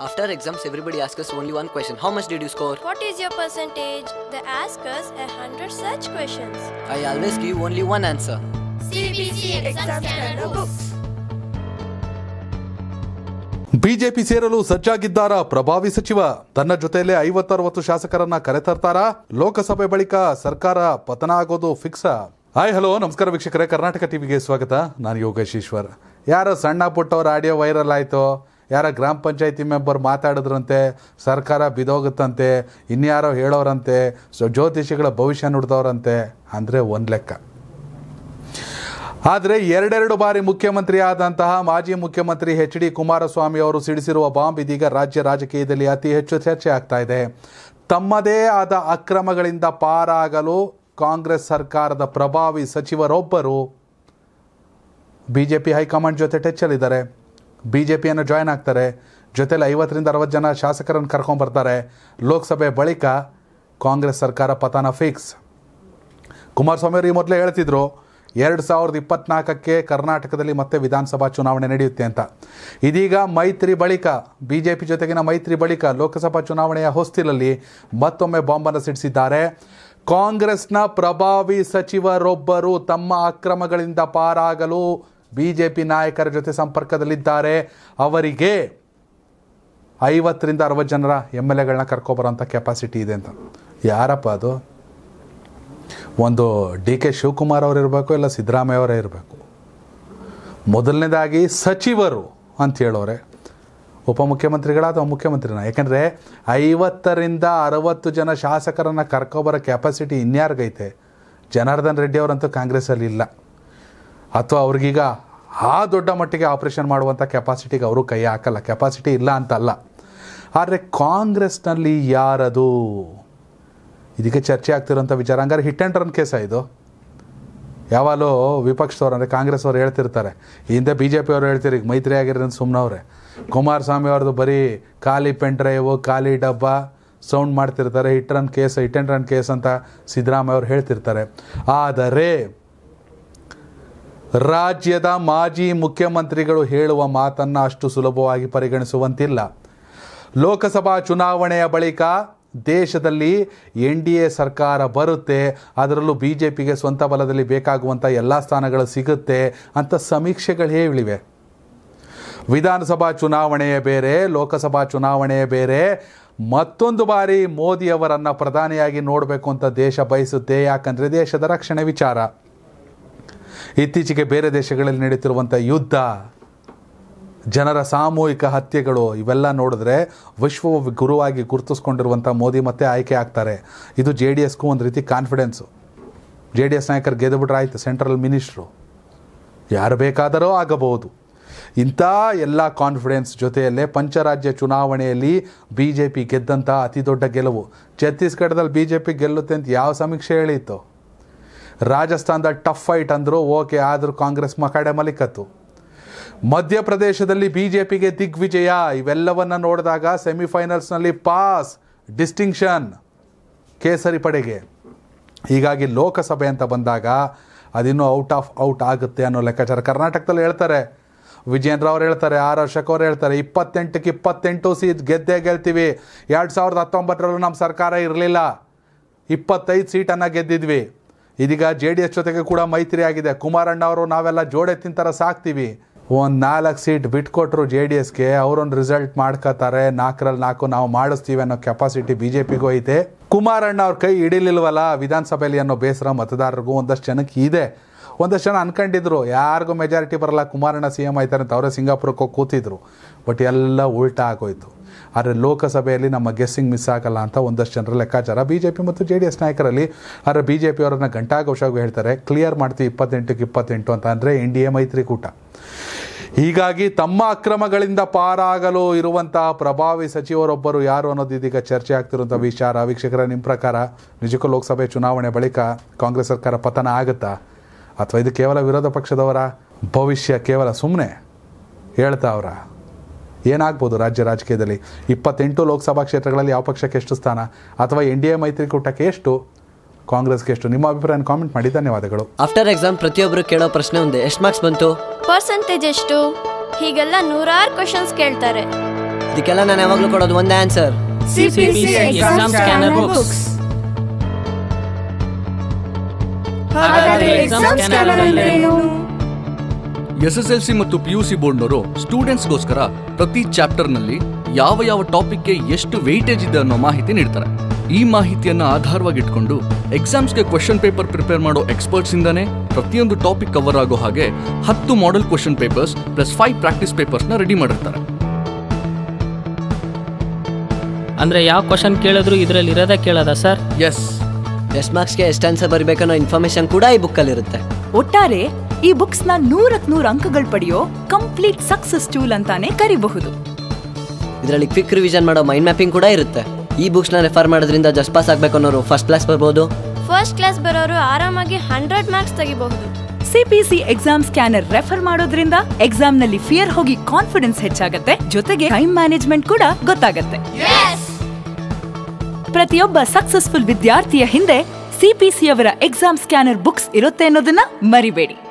After exams, everybody asks us only one question How much did you score? What is your percentage? They ask us a hundred such questions. I always give only one answer. CBC exam scanner books. BJP ಸೇರಲು ಸಜ್ಜಾಗಿದ್ದಾರಾ ಪ್ರಭಾವಿ ಸಚಿವ ತನ್ನ ಜೊತೆಯಲ್ಲೇ ಐವತ್ತರವತ್ತು ಶಾಸಕರನ್ನ ಕರೆತರ್ತಾರಾ ಲೋಕಸಭೆ ಬಳಿಕ ಸರ್ಕಾರ ಪತನ ಆಗೋದು ಫಿಕ್ಸ ಹಾಯ್ ಹಲೋ ನಮಸ್ಕಾರ ವೀಕ್ಷಕರೇ ಕರ್ನಾಟಕ ಟಿವಿಗೆ ಸ್ವಾಗತ ನಾನು ಯೋಗೇಶ್ ಈಶ್ವರ್ ಯಾರೋ ಸಣ್ಣ ಪುಟ್ಟವ್ರ ಆಡಿಯೋ ವೈರಲ್ ಆಯಿತು ಯಾರ ಗ್ರಾಮ ಪಂಚಾಯತಿ ಮೆಂಬರ್ ಮಾತಾಡಿದ್ರಂತೆ ಸರ್ಕಾರ ಬಿದೋಗುತ್ತಂತೆ ಇನ್ಯಾರೋ ಹೇಳೋರಂತೆ ಸೊ ಜ್ಯೋತಿಷಿಗಳ ಭವಿಷ್ಯ ನುಡ್ದವ್ರಂತೆ ಅಂದರೆ ಒಂದು ಲೆಕ್ಕ ಆದರೆ ಎರಡೆರಡು ಬಾರಿ ಮುಖ್ಯಮಂತ್ರಿ ಆದಂತಹ ಮಾಜಿ ಮುಖ್ಯಮಂತ್ರಿ ಎಚ್ ಡಿ ಕುಮಾರಸ್ವಾಮಿ ಅವರು ಸಿಡಿಸಿರುವ ಬಾಂಬ್ ಇದೀಗ ರಾಜ್ಯ ರಾಜಕೀಯದಲ್ಲಿ ಅತಿ ಹೆಚ್ಚು ಚರ್ಚೆ ಆಗ್ತಾ ಇದೆ ತಮ್ಮದೇ ಆದ ಅಕ್ರಮಗಳಿಂದ ಪಾರಾಗಲು ಕಾಂಗ್ರೆಸ್ ಸರ್ಕಾರದ ಪ್ರಭಾವಿ ಸಚಿವರೊಬ್ಬರು ಬಿ ಜೆ ಪಿ ಹೈಕಮಾಂಡ್ ಜೊತೆ ಟಚ್ಚಲ್ಲಿದ್ದಾರೆ ಬಿ ಜೆ ಪಿಯನ್ನು ಜಾಯ್ನ್ ಆಗ್ತಾರೆ ಜೊತೆಲಿ ಐವತ್ತರಿಂದ ಅರವತ್ತು ಜನ ಶಾಸಕರನ್ನು ಕರ್ಕೊಂಡ್ಬರ್ತಾರೆ ಲೋಕಸಭೆ ಬಳಿಕ ಕಾಂಗ್ರೆಸ್ ಸರ್ಕಾರ ಪತನ ಫಿಕ್ಸ್ ಕುಮಾರಸ್ವಾಮಿ ಅವರು ಈ ಮೊದಲೇ ಹೇಳ್ತಿದ್ರು ಎರಡು ಸಾವಿರದ ಇಪ್ಪತ್ನಾಲ್ಕಕ್ಕೆ ಕರ್ನಾಟಕದಲ್ಲಿ ಮತ್ತೆ ವಿಧಾನಸಭಾ ಚುನಾವಣೆ ನಡೆಯುತ್ತೆ ಅಂತ ಇದೀಗ ಮೈತ್ರಿ ಬಳಿಕ ಬಿ ಜೆ ಪಿ ಜೊತೆಗಿನ ಮೈತ್ರಿ ಬಳಿಕ ಲೋಕಸಭಾ ಚುನಾವಣೆಯ ಹೊಸ್ತಿಲಲ್ಲಿ ಮತ್ತೊಮ್ಮೆ ಬಾಂಬನ್ನು ಸಿಡಿಸಿದ್ದಾರೆ ಕಾಂಗ್ರೆಸ್ನ ಪ್ರಭಾವಿ ಸಚಿವರೊಬ್ಬರು ತಮ್ಮ ಅಕ್ರಮಗಳಿಂದ ಪಾರಾಗಲು ಬಿ ಜೆ ಪಿ ನಾಯಕರ ಜೊತೆ ಸಂಪರ್ಕದಲ್ಲಿದ್ದಾರೆ ಅವರಿಗೆ ಐವತ್ತರಿಂದ ಅರವತ್ತು ಜನರ ಎಮ್ ಎಲ್ ಎಗಳನ್ನ ಕರ್ಕೊಬರೋಂಥ ಕೆಪಾಸಿಟಿ ಇದೆ ಅಂತ ಯಾರಪ್ಪ ಅದು ಒಂದು ಡಿ ಕೆ ಶಿವಕುಮಾರ್ ಅವರು ಇರಬೇಕು ಇಲ್ಲ ಸಿದ್ದರಾಮಯ್ಯ ಅವರೇ ಇರಬೇಕು ಮೊದಲನೇದಾಗಿ ಸಚಿವರು ಅಂತ ಹೇಳೋರೆ ಉಪಮುಖ್ಯಮಂತ್ರಿಗಳ ಅಥವಾ ಮುಖ್ಯಮಂತ್ರಿನ ಯಾಕೆಂದರೆ ಐವತ್ತರಿಂದ ಅರವತ್ತು ಜನ ಶಾಸಕರನ್ನು ಕರ್ಕೊಬರೋ ಕೆಪಾಸಿಟಿ ಇನ್ಯಾರಿಗೈತೆ ಜನಾರ್ದನ್ ರೆಡ್ಡಿ ಅವರಂತೂ ಕಾಂಗ್ರೆಸ್ಸಲ್ಲಿ ಇಲ್ಲ ಅಥವಾ ಅವ್ರಿಗೀಗ ಆ ದೊಡ್ಡ ಮಟ್ಟಿಗೆ ಆಪರೇಷನ್ ಮಾಡುವಂಥ ಕೆಪಾಸಿಟಿಗೆ ಅವರು ಕೈ ಹಾಕಲ್ಲ ಕೆಪಾಸಿಟಿ ಇಲ್ಲ ಅಂತಲ್ಲ ಆದರೆ ಕಾಂಗ್ರೆಸ್ನಲ್ಲಿ ಯಾರದು ಇದಕ್ಕೆ ಚರ್ಚೆ ಆಗ್ತಿರೋಂಥ ವಿಚಾರ ಹಂಗಾರೆ ಹಿಟ್ ಆ್ಯಂಡ್ ರನ್ ಕೇಸ ಇದು ಯಾವಾಗಲೂ ವಿಪಕ್ಷದವ್ರು ಅಂದರೆ ಕಾಂಗ್ರೆಸ್ ಅವ್ರು ಹೇಳ್ತಿರ್ತಾರೆ ಈ ಹಿಂದೆ ಬಿ ಜೆ ಪಿ ಅವ್ರು ಹೇಳ್ತಿರಿ ಈಗ ಮೈತ್ರಿ ಆಗಿರೋದು ಸುಮ್ಮನವ್ರೆ ಕುಮಾರಸ್ವಾಮಿ ಅವ್ರದ್ದು ಬರೀ ಖಾಲಿ ಪೆನ್ ಡ್ರೈವು ಖಾಲಿ ಡಬ್ಬ ಸೌಂಡ್ ಮಾಡ್ತಿರ್ತಾರೆ hit run case hit and run case ಅಂತ ಸಿದ್ದರಾಮಯ್ಯ ಅವ್ರು ಹೇಳ್ತಿರ್ತಾರೆ ಆದರೆ ರಾಜ್ಯದ ಮಾಜಿ ಮುಖ್ಯಮಂತ್ರಿಗಳು ಹೇಳುವ ಮಾತನ್ನು ಅಷ್ಟು ಸುಲಭವಾಗಿ ಪರಿಗಣಿಸುವಂತಿಲ್ಲ ಲೋಕಸಭಾ ಚುನಾವಣೆಯ ಬಳಿಕ ದೇಶದಲ್ಲಿ ಎನ್ ಡಿ ಎ ಸರ್ಕಾರ ಬರುತ್ತೆ ಅದರಲ್ಲೂ ಬಿ ಜೆ ಪಿಗೆ ಸ್ವಂತ ಬಲದಲ್ಲಿ ಬೇಕಾಗುವಂಥ ಎಲ್ಲ ಸ್ಥಾನಗಳು ಸಿಗುತ್ತೆ ಅಂತ ಸಮೀಕ್ಷೆಗಳು ಹೇಳಿವೆ ವಿಧಾನಸಭಾ ಚುನಾವಣೆಯೇ ಬೇರೆ ಲೋಕಸಭಾ ಚುನಾವಣೆಯೇ ಬೇರೆ ಮತ್ತೊಂದು ಬಾರಿ ಮೋದಿಯವರನ್ನು ಪ್ರಧಾನಿಯಾಗಿ ನೋಡಬೇಕು ಅಂತ ದೇಶ ಬಯಸುತ್ತೆ ಯಾಕಂದರೆ ದೇಶದ ರಕ್ಷಣೆ ವಿಚಾರ ಇತ್ತೀಚೆಗೆ ಬೇರೆ ದೇಶಗಳಲ್ಲಿ ನಡೀತಿರುವಂಥ ಯುದ್ಧ ಜನರ ಸಾಮೂಹಿಕ ಹತ್ಯೆಗಳು ಇವೆಲ್ಲ ನೋಡಿದ್ರೆ ವಿಶ್ವ ಗುರುವಾಗಿ ಗುರುತಿಸ್ಕೊಂಡಿರುವಂಥ ಮೋದಿ ಮತ್ತೆ ಆಯ್ಕೆ ಆಗ್ತಾರೆ ಇದು ಜೆ ಡಿ ಎಸ್ಗೂ ಒಂದು ರೀತಿ ಕಾನ್ಫಿಡೆನ್ಸು ಜೆ ಡಿ ಎಸ್ ನಾಯಕರು ಗೆದ್ದುಬಿಟ್ರೆ ಆಯಿತು ಸೆಂಟ್ರಲ್ ಮಿನಿಸ್ಟ್ರು ಯಾರು ಬೇಕಾದರೂ ಆಗಬಹುದು ಇಂಥ ಎಲ್ಲ ಕಾನ್ಫಿಡೆನ್ಸ್ ಜೊತೆಯಲ್ಲೇ ಪಂಚರಾಜ್ಯ ಚುನಾವಣೆಯಲ್ಲಿ ಬಿ ಜೆ ಪಿ ಗೆದ್ದಂಥ ಅತಿ ದೊಡ್ಡ ಗೆಲುವು ಛತ್ತೀಸ್ಗಢದಲ್ಲಿ ಬಿ ಜೆ ಪಿ ಗೆಲ್ಲುತ್ತೆ ಅಂತ ಯಾವ ಸಮೀಕ್ಷೆ ಹೇಳಿತ್ತು ರಾಜಸ್ಥಾನದ ಟಫ್ ಫೈಟ್ ಅಂದರು ಓಕೆ ಆದರೂ ಕಾಂಗ್ರೆಸ್ ಮಕಾಡೆ ಮಲಿಕತ್ತು ಮಧ್ಯಪ್ರದೇಶದಲ್ಲಿ ಬಿ ಜೆ ಪಿಗೆ ದಿಗ್ವಿಜಯ ಇವೆಲ್ಲವನ್ನು ನೋಡಿದಾಗ ಸೆಮಿಫೈನಲ್ಸ್ನಲ್ಲಿ ಪಾಸ್ ಡಿಸ್ಟಿಂಕ್ಷನ್ ಕೇಸರಿ ಪಡೆಗೆ ಹೀಗಾಗಿ ಲೋಕಸಭೆ ಅಂತ ಬಂದಾಗ ಅದಿನ್ನೂ ಔಟ್ ಆಫ್ ಔಟ್ ಆಗುತ್ತೆ ಅನ್ನೋ ಲೆಕ್ಕಾಚಾರ ಕರ್ನಾಟಕದಲ್ಲಿ ಹೇಳ್ತಾರೆ ವಿಜಯೇಂದ್ರ ಅವ್ರು ಹೇಳ್ತಾರೆ ಆರ್ ಅಶೋಕ್ ಅವ್ರು ಹೇಳ್ತಾರೆ ಇಪ್ಪತ್ತೆಂಟಕ್ಕೆ ಇಪ್ಪತ್ತೆಂಟು ಸೀಟ್ ಗೆದ್ದೇ ಗೆಲ್ತೀವಿ ಎರಡು ಸಾವಿರದ ಹತ್ತೊಂಬತ್ತರಲ್ಲೂ ನಮ್ಮ ಸರ್ಕಾರ ಇರಲಿಲ್ಲ ಇಪ್ಪತ್ತೈದು ಸೀಟನ್ನು ಗೆದ್ದಿದ್ವಿ ಇದೀಗ ಜೆ ಡಿ ಎಸ್ ಜೊತೆಗೆ ಕೂಡ ಮೈತ್ರಿ ಆಗಿದೆ ಕುಮಾರಣ್ಣ ಅವರು ನಾವೆಲ್ಲ ಜೋಡೆತ್ತಿನ ಥರ ಸಾಕ್ತೀವಿ ಒಂದು ನಾಲ್ಕು ಸೀಟ್ ಬಿಟ್ಕೊಟ್ರು ಜೆ ಡಿ ಎಸ್ಗೆ ಅವರೊಂದು ರಿಸಲ್ಟ್ ಮಾಡ್ಕೋತಾರೆ ನಾಲ್ಕರಲ್ಲಿ ನಾಲ್ಕು ನಾವು ಮಾಡಿಸ್ತೀವಿ ಅನ್ನೋ ಕೆಪಾಸಿಟಿ ಬಿ ಜೆ ಪಿಗೂ ಐತೆ ಕುಮಾರಣ್ಣ ಅವ್ರ ಕೈ ಹಿಡಿಲಿಲ್ವಲ್ಲ ವಿಧಾನಸಭೆಯಲ್ಲಿ ಅನ್ನೋ ಬೇಸರ ಮತದಾರರಿಗೂ ಒಂದಷ್ಟು ಜನಕ್ಕೆ ಇದೆ ಒಂದಷ್ಟು ಜನ ಅನ್ಕೊಂಡಿದ್ರು ಯಾರಿಗೂ ಮೆಜಾರಿಟಿ ಬರಲ್ಲ ಕುಮಾರಣ್ಣ ಸಿ ಎಮ್ ಆಯ್ತಾರೆ ಅಂತ ಅವರೇ ಸಿಂಗಾಪುರಕ್ಕೆ ಹೋಗಿ ಕೂತಿದ್ರು ಬಟ್ ಎಲ್ಲ ಉಲ್ಟಾ ಆಗೋಯ್ತು ಆದರೆ ಲೋಕಸಭೆಯಲ್ಲಿ ನಮ್ಮ ಗೆಸ್ಸಿಂಗ್ ಮಿಸ್ ಆಗಲ್ಲ ಅಂತ ಒಂದಷ್ಟು ಜನರ ಲೆಕ್ಕಾಚಾರ ಬಿ ಜೆ ಪಿ ಮತ್ತು ಜೆ ಡಿ ಎಸ್ ನಾಯಕರಲ್ಲಿ ಆದರೆ ಬಿ ಜೆ ಪಿ ಅವರನ್ನು ಗಂಟಾಘೋಷವಾಗಿ ಹೇಳ್ತಾರೆ ಕ್ಲಿಯರ್ ಮಾಡ್ತೀವಿ ಇಪ್ಪತ್ತೆಂಟಕ್ಕೆ ಇಪ್ಪತ್ತೆಂಟು ಅಂತ ಅಂದರೆ ಎನ್ ಡಿ ಎ ಮೈತ್ರಿಕೂಟ ಹೀಗಾಗಿ ತಮ್ಮ ಅಕ್ರಮಗಳಿಂದ ಪಾರಾಗಲು ಇರುವಂತಹ ಪ್ರಭಾವಿ ಸಚಿವರೊಬ್ಬರು ಯಾರು ಅನ್ನೋದು ಇದೀಗ ಚರ್ಚೆ ಆಗ್ತಿರುವಂಥ ವಿಚಾರ ವೀಕ್ಷಕರ ನಿಮ್ಮ ಪ್ರಕಾರ ನಿಜಕ್ಕೂ ಲೋಕಸಭೆ ಚುನಾವಣೆ ಬಳಿಕ ಕಾಂಗ್ರೆಸ್ ಸರ್ಕಾರ ಪತನ ಆಗುತ್ತಾ ಅಥವಾ ಇದು ಕೇವಲ ವಿರೋಧ ಪಕ್ಷದವರ ಭವಿಷ್ಯ ಕೇವಲ ಸುಮ್ಮನೆ ಹೇಳ್ತಾ ಅವರ ಏನಾಗ್ಬೋದು ರಾಜ್ಯ ರಾಜಕೀಯದಲ್ಲಿ ಇಪ್ಪತ್ತೆಂಟು ಲೋಕಸಭಾ ಕ್ಷೇತ್ರಗಳಲ್ಲಿ ಯಾವ ಪಕ್ಷಕ್ಕೆ ಎಷ್ಟು ಸ್ಥಾನ ಅಥವಾ ಎನ್ ಡಿ ಎ ಮೈತ್ರಿಕೂಟಕ್ಕೆ ಎಷ್ಟು ಕಾಂಗ್ರೆಸ್ಗೆ ಎಷ್ಟು ನಿಮ್ಮ ಅಭಿಪ್ರಾಯ ಕಾಮೆಂಟ್ ಮಾಡಿ ಧನ್ಯವಾದಗಳು ಆಫ್ಟರ್ ಎಕ್ಸಾಮ್ ಪ್ರತಿಯೊಬ್ಬರು ಕೇಳೋ ಪ್ರಶ್ನೆ ಒಂದೇ ಎಷ್ಟು ಮಾರ್ಕ್ಸ್ ಬಂತು ಪರ್ಸೆಂಟೇಜ್ ಎಷ್ಟು ಹೀಗೆಲ್ಲ ನೂರಾರು ಕ್ವಶನ್ಸ್ ಕೇಳ್ತಾರೆ ಇದಕ್ಕೆಲ್ಲ ನಾನು ಯಾವಾಗಲೂ ಕೊಡೋದು ಒಂದೇ answer CPC exam scanner books. ಹಾಗಾದ್ರೆ exam scanner ಅಂದ್ರೇನು? ಎಸ್ ಎಸ್ ಎಲ್ ಸಿ ಮತ್ತು ಪಿ ಯು ಸಿ ಬೋರ್ಡ್ನವರು ಸ್ಟೂಡೆಂಟ್ಸ್ಗೋಸ್ಕರ ಪ್ರತಿ ಚಾಪ್ಟರ್ನಲ್ಲಿ ಯಾವ ಯಾವ ಟಾಪಿಕ್ಗೆ ಎಷ್ಟು ವೆಯ್ಟೇಜ್ ಇದೆ ಅನ್ನೋ ಮಾಹಿತಿ ನೀಡ್ತಾರೆ ಈ ಮಾಹಿತಿಯನ್ನ ಆಧಾರವಾಗಿಟ್ಕೊಂಡು ಎಕ್ಸಾಮ್ಸ್ಗೆ ಕ್ವೆಶನ್ ಪೇಪರ್ ಪ್ರಿಪೇರ್ ಮಾಡೋ ಎಕ್ಸ್ಪರ್ಟ್ಸ್ ಇಂದಾನೆ ಪ್ರತಿಯೊಂದು ಟಾಪಿಕ್ ಕವರ್ ಆಗೋ ಹಾಗೆ ಹತ್ತು model question papers plus five practice ಪೇಪರ್ಸ್ನ ರೆಡಿ ಮಾಡಿರ್ತಾರೆ ಅಂದ್ರೆ ಯಾವ ಕ್ವಶನ್ ಕೇಳಿದ್ರು ಇದ್ರಲ್ಲಿ ಇರೋದೇ ಕೇಳೋದ ಸರ್ ಎಸ್ ಎಷ್ಟು ಮಾರ್ಕ್ಸ್ಗೆ ಎಷ್ಟು ಆನ್ಸರ್ ಬರಬೇಕನ್ನೋ ಇನ್ಫಾರ್ಮೇಶನ್ ಕೂಡ ಈ ಬುಕ್ಕಲ್ಲಿರುತ್ತೆ ಒಟ್ಟಾರೆ ಈ ಬುಕ್ಸ್ ನ ನೂರಕ್ ನೂರ್ ಅಂಕಗಳು ಪಡೆಯೋ ಕಂಪ್ಲೀಟ್ ಸಕ್ಸಸ್ ಟೂಲ್ ಅಂತಾನೆ ಕರಿಬಹುದು ಇದರಲ್ಲಿ ಕ್ವಿಕ್ ರಿವಿಷನ್ ಮಾಡೋ ಮೈಂಡ್ ಮ್ಯಾಪಿಂಗ್ ಕೂಡ ಇರುತ್ತೆ ಈ ಬುಕ್ಸ್ನ ರೆಫರ್ ಮಾಡೋದ್ರಿಂದ ಜಸ್ಟ್ ಪಾಸ್ ಆಗಬೇಕು ಅನ್ನೋರು ಫಸ್ಟ್ ಕ್ಲಾಸ್ ಬರ್ಬೋದು ಫಸ್ಟ್ ಕ್ಲಾಸ್ ಬರೋರು ಆರಾಮಾಗಿ ಹಂಡ್ರೆಡ್ ಮಾರ್ಕ್ಸ್ ತೆಗಿಬಹುದು ಸಿಪಿಸಿ ಎಕ್ಸಾಮ್ ಸ್ಕ್ಯಾನರ್ ರೆಫರ್ ಮಾಡೋದ್ರಿಂದ ಎಕ್ಸಾಮ್ ನಲ್ಲಿ ಫಿಯರ್ ಹೋಗಿ ಕಾನ್ಫಿಡೆನ್ಸ್ ಹೆಚ್ಚಾಗತ್ತೆ ಜೊತೆಗೆ ಟೈಮ್ ಮ್ಯಾನೇಜ್ಮೆಂಟ್ ಕೂಡ ಗೊತ್ತಾಗತ್ತೆ ಪ್ರತಿಯೊಬ್ಬ ಸಕ್ಸಸ್ಫುಲ್ ವಿದ್ಯಾರ್ಥಿಯ ಹಿಂದೆ ಸಿಪಿಸಿ ಅವರ ಎಕ್ಸಾಮ್ ಸ್ಕ್ಯಾನರ್ ಬುಕ್ಸ್ ಇರುತ್ತೆ ಅನ್ನೋದನ್ನ ಮರಿಬೇಡಿ